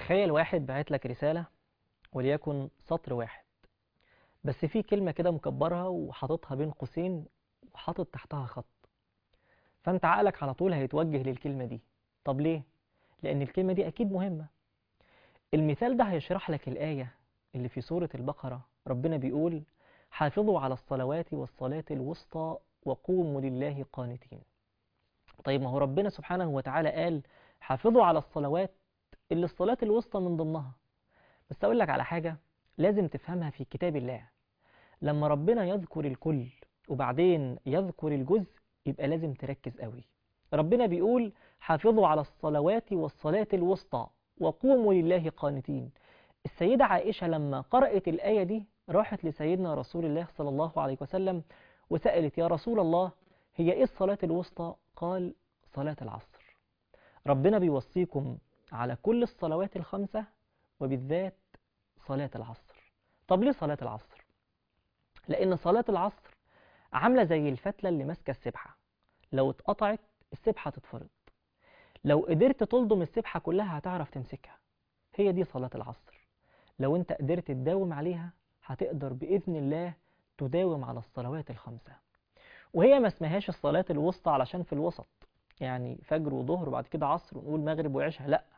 تخيل واحد بعت لك رسالة وليكن سطر واحد بس في كلمة كده مكبرها وحاططها بين قوسين وحاطط تحتها خط فانت عقلك على طول هيتوجه للكلمة دي طب ليه؟ لأن الكلمة دي أكيد مهمة المثال ده هيشرح لك الآية اللي في سورة البقرة ربنا بيقول حافظوا على الصلوات والصلاة الوسطى وقوموا لله قانتين طيب ما هو ربنا سبحانه وتعالى قال حافظوا على الصلوات اللي الصلاة الوسطى من ضمنها بس أقول لك على حاجة لازم تفهمها في كتاب الله لما ربنا يذكر الكل وبعدين يذكر الجزء يبقى لازم تركز قوي ربنا بيقول حافظوا على الصلوات والصلاة الوسطى وقوموا لله قانتين السيدة عائشة لما قرأت الآية دي راحت لسيدنا رسول الله صلى الله عليه وسلم وسألت يا رسول الله هي إيه الصلاة الوسطى؟ قال صلاة العصر ربنا بيوصيكم على كل الصلوات الخمسة وبالذات صلاة العصر طب ليه صلاة العصر؟ لأن صلاة العصر عاملة زي الفتلة اللي ماسكة السبحة لو اتقطعت السبحة تتفرض لو قدرت تلضم السبحة كلها هتعرف تمسكها هي دي صلاة العصر لو انت قدرت تداوم عليها هتقدر بإذن الله تداوم على الصلوات الخمسة وهي ما اسمهاش الصلاة الوسطى علشان في الوسط يعني فجر وظهر وبعد كده عصر ونقول مغرب وعشاء لا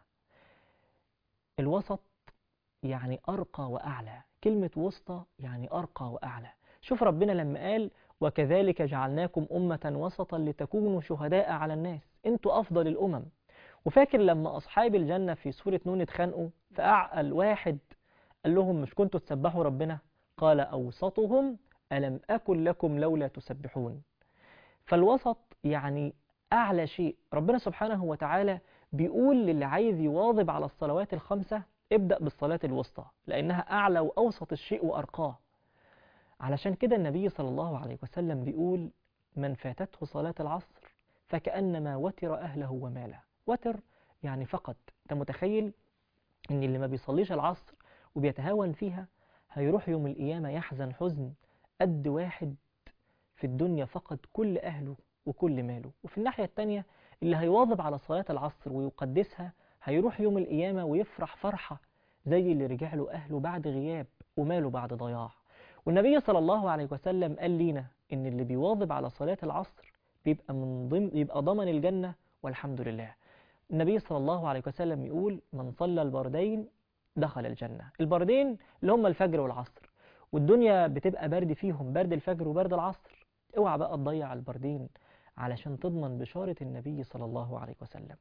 الوسط يعني أرقى وأعلى كلمة وسطى يعني أرقى وأعلى شوف ربنا لما قال وكذلك جعلناكم أمة وسطا لتكونوا شهداء على الناس انتوا أفضل الأمم وفاكر لما أصحاب الجنة في سورة نون اتخانقوا فأعقل واحد قال لهم مش كنتوا تسبحوا ربنا قال أوسطهم ألم أكن لكم لولا تسبحون فالوسط يعني أعلى شيء ربنا سبحانه وتعالى بيقول للي عايز يواظب على الصلوات الخمسة ابدأ بالصلاة الوسطى لأنها أعلى وأوسط الشيء وأرقاه علشان كده النبي صلى الله عليه وسلم بيقول من فاتته صلاة العصر فكأنما وتر أهله وماله وتر يعني فقط أنت متخيل إن اللي ما بيصليش العصر وبيتهاون فيها هيروح يوم القيامة يحزن حزن قد واحد في الدنيا فقد كل أهله وكل ماله وفي الناحية التانية اللي هيواظب على صلاة العصر ويقدسها هيروح يوم القيامة ويفرح فرحة زي اللي رجع له أهله بعد غياب وماله بعد ضياع والنبي صلى الله عليه وسلم قال لينا إن اللي بيواظب على صلاة العصر بيبقى من ضمن يبقى ضمن الجنة والحمد لله النبي صلى الله عليه وسلم يقول من صلى البردين دخل الجنة البردين اللي هم الفجر والعصر والدنيا بتبقى برد فيهم برد الفجر وبرد العصر اوعى بقى تضيع البردين علشان تضمن بشارة النبي صلى الله عليه وسلم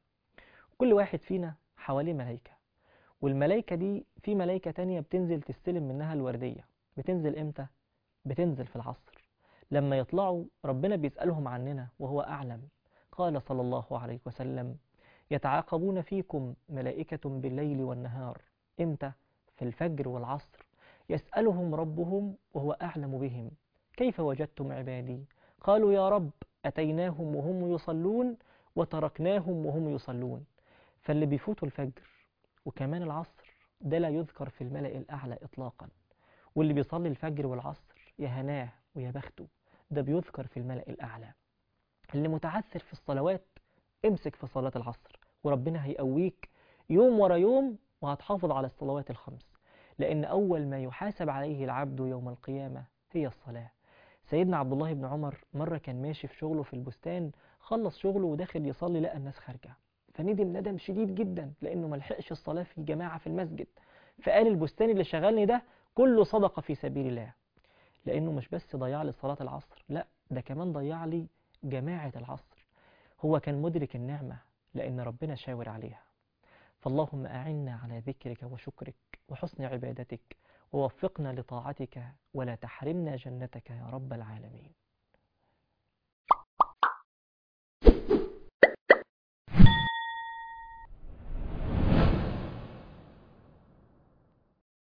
كل واحد فينا حواليه ملايكة والملايكة دي في ملايكة تانية بتنزل تستلم منها الوردية بتنزل امتى؟ بتنزل في العصر لما يطلعوا ربنا بيسألهم عننا وهو أعلم قال صلى الله عليه وسلم يتعاقبون فيكم ملائكة بالليل والنهار امتى؟ في الفجر والعصر يسألهم ربهم وهو أعلم بهم كيف وجدتم عبادي؟ قالوا يا رب أتيناهم وهم يصلون وتركناهم وهم يصلون فاللي بيفوتوا الفجر وكمان العصر ده لا يذكر في الملأ الأعلى إطلاقا واللي بيصلي الفجر والعصر يا هناه ويا بخته ده بيذكر في الملأ الأعلى اللي متعثر في الصلوات امسك في صلاة العصر وربنا هيقويك يوم ورا يوم وهتحافظ على الصلوات الخمس لأن أول ما يحاسب عليه العبد يوم القيامة هي الصلاة سيدنا عبد الله بن عمر مرة كان ماشي في شغله في البستان خلص شغله وداخل يصلي لقى الناس خارجة فندم ندم شديد جدا لأنه ملحقش الصلاة في جماعة في المسجد فقال البستان اللي شغلني ده كله صدقة في سبيل الله لأنه مش بس ضيع لي صلاة العصر لا ده كمان ضيع لي جماعة العصر هو كان مدرك النعمة لأن ربنا شاور عليها فاللهم أعنا على ذكرك وشكرك وحسن عبادتك ووفقنا لطاعتك ولا تحرمنا جنتك يا رب العالمين